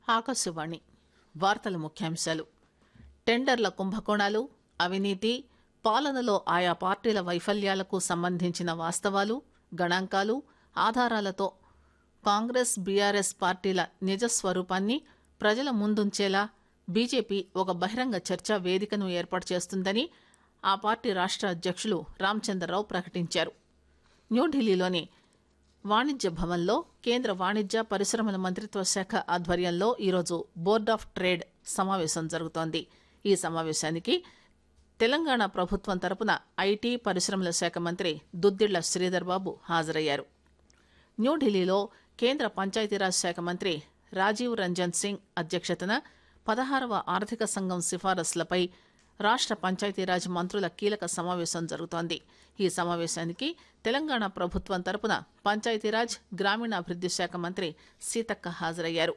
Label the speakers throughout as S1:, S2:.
S1: ఆకాశవాణి వార్తల ముఖ్యాంశాలు టెండర్ల కుంభకోణాలు అవినీతి పాలనలో ఆయా పార్టీల వైఫల్యాలకు సంబంధించిన వాస్తవాలు గణాంకాలు ఆధారాలతో కాంగ్రెస్ బీఆర్ఎస్ పార్టీల నిజ స్వరూపాన్ని ప్రజల ముందుంచేలా బీజేపీ ఒక బహిరంగ చర్చా వేదికను ఏర్పాటు చేస్తుందని ఆ పార్టీ రాష్ట్ర అధ్యక్షులు రామచంద్రరావు ప్రకటించారు న్యూఢిల్లీలోని వాణిజ్య భవన్లో కేంద్ర వాణిజ్య పరిశ్రమల మంత్రిత్వ శాఖ ఆధ్వర్యంలో ఈరోజు బోర్డ్ ఆఫ్ ట్రేడ్ సమావేశం జరుగుతోంది ఈ సమావేశానికి తెలంగాణ ప్రభుత్వం తరపున ఐటీ పరిశ్రమల శాఖ మంత్రి దుద్దిళ్ల శ్రీధర్ బాబు హాజరయ్యారు న్యూఢిల్లీలో కేంద్ర పంచాయతీరాజ్ శాఖ మంత్రి రాజీవ్ రంజన్ సింగ్ అధ్యక్షతన పదహారవ ఆర్థిక సంఘం సిఫారసులపై రాష్ట్ర పంచాయతీరాజ్ మంత్రుల కీలక సమావేశం జరుగుతోంది ఈ సమావేశానికి తెలంగాణ ప్రభుత్వం తరపున పంచాయతీరాజ్ గ్రామీణాభివృద్ది శాఖ మంత్రి సీతక్క హాజరయ్యారు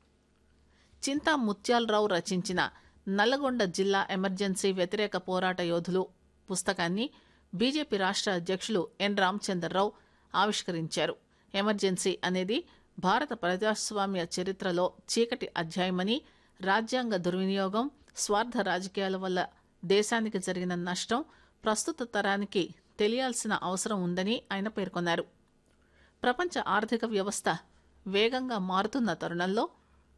S1: చింతా ముత్యాలరావు రచించిన నల్లగొండ జిల్లా ఎమర్జెన్సీ వ్యతిరేక పోరాట యోధులు పుస్తకాన్ని బీజేపీ రాష్ట్ర అధ్యక్షులు ఎన్ రామచంద్రరావు ఆవిష్కరించారు ఎమర్జెన్సీ అనేది భారత ప్రజాస్వామ్య చరిత్రలో చీకటి అధ్యాయమని రాజ్యాంగ దుర్వినియోగం స్వార్థ రాజకీయాల వల్ల దేశానికి జరిగిన నష్టం ప్రస్తుత తరానికి తెలియాల్సిన అవసరం ఉందని ఆయన పేర్కొన్నారు ప్రపంచ ఆర్థిక వ్యవస్థ వేగంగా మారుతున్న తరుణంలో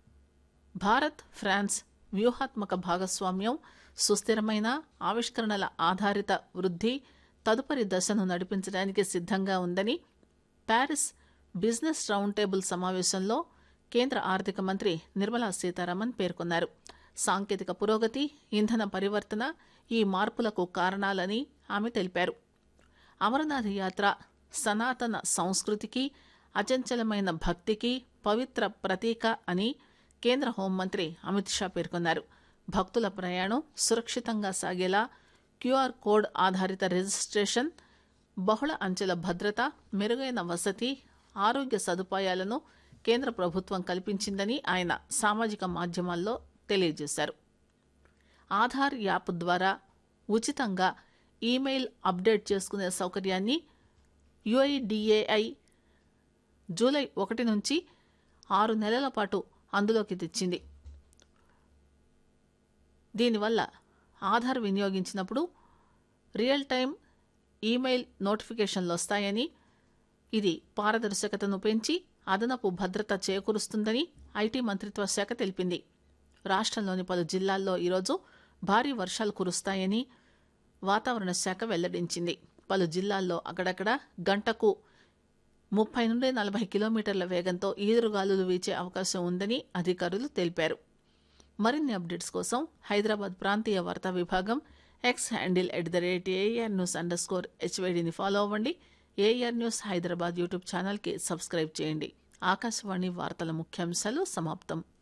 S1: భారత్ ఫ్రాన్స్ వ్యూహాత్మక భాగస్వామ్యం సుస్థిరమైన ఆవిష్కరణల ఆధారిత వృద్ధి తదుపరి దశను నడిపించడానికి సిద్ధంగా ఉందని ప్యారిస్ బిజినెస్ రౌండ్ టేబుల్ సమావేశంలో కేంద్ర ఆర్థిక మంత్రి నిర్మలా సీతారామన్ పేర్కొన్నారు సాంకేతిక పురోగతి ఇంధన పరివర్తన ఈ మార్పులకు కారణాలని ఆమె తెలిపారు అమరనాథ్ యాత్ర సనాతన సంస్కృతికి అచంచలమైన భక్తికి పవిత్ర ప్రతీక అని కేంద్ర హోంమంత్రి అమిత్ షా పేర్కొన్నారు భక్తుల ప్రయాణం సురక్షితంగా సాగేలా క్యూఆర్ కోడ్ ఆధారిత రిజిస్ట్రేషన్ బహుళ అంచెల భద్రత మెరుగైన వసతి ఆరోగ్య సదుపాయాలను కేంద్ర ప్రభుత్వం కల్పించిందని ఆయన సామాజిక మాధ్యమాల్లో తెలియజేశారు ఆధార్ యాప్ ద్వారా ఉచితంగా ఈమెయిల్ అప్డేట్ చేసుకునే సౌకర్యాన్ని యుఐడిఏఐ జూలై ఒకటి నుంచి ఆరు నెలల పాటు అందులోకి తెచ్చింది దీనివల్ల ఆధార్ వినియోగించినప్పుడు రియల్ టైం ఈమెయిల్ నోటిఫికేషన్లు వస్తాయని ఇది పారదర్శకతను పెంచి అదనపు భద్రత చేకూరుస్తుందని ఐటీ మంత్రిత్వ శాఖ తెలిపింది రాష్ట్రంలోని పలు జిల్లాల్లో ఈరోజు భారీ వర్షాలు కురుస్తాయని వాతావరణ శాఖ వెల్లడించింది పలు జిల్లాల్లో అక్కడక్కడ గంటకు ముప్పై నుండి నలభై కిలోమీటర్ల వేగంతో ఈదురుగాలులు వీచే అవకాశం ఉందని అధికారులు తెలిపారు మరిన్ని అప్డేట్స్ కోసం హైదరాబాద్ ప్రాంతీయ వార్తా విభాగం X handle at the rate AR news underscore హెచ్వైడిని ఫాలో అవ్వండి ఏఆర్ న్యూస్ హైదరాబాద్ యూట్యూబ్ ఛానల్కి సబ్స్క్రైబ్ చేయండి ఆకాశవాణి వార్తల ముఖ్యాంశాలు సమాప్తం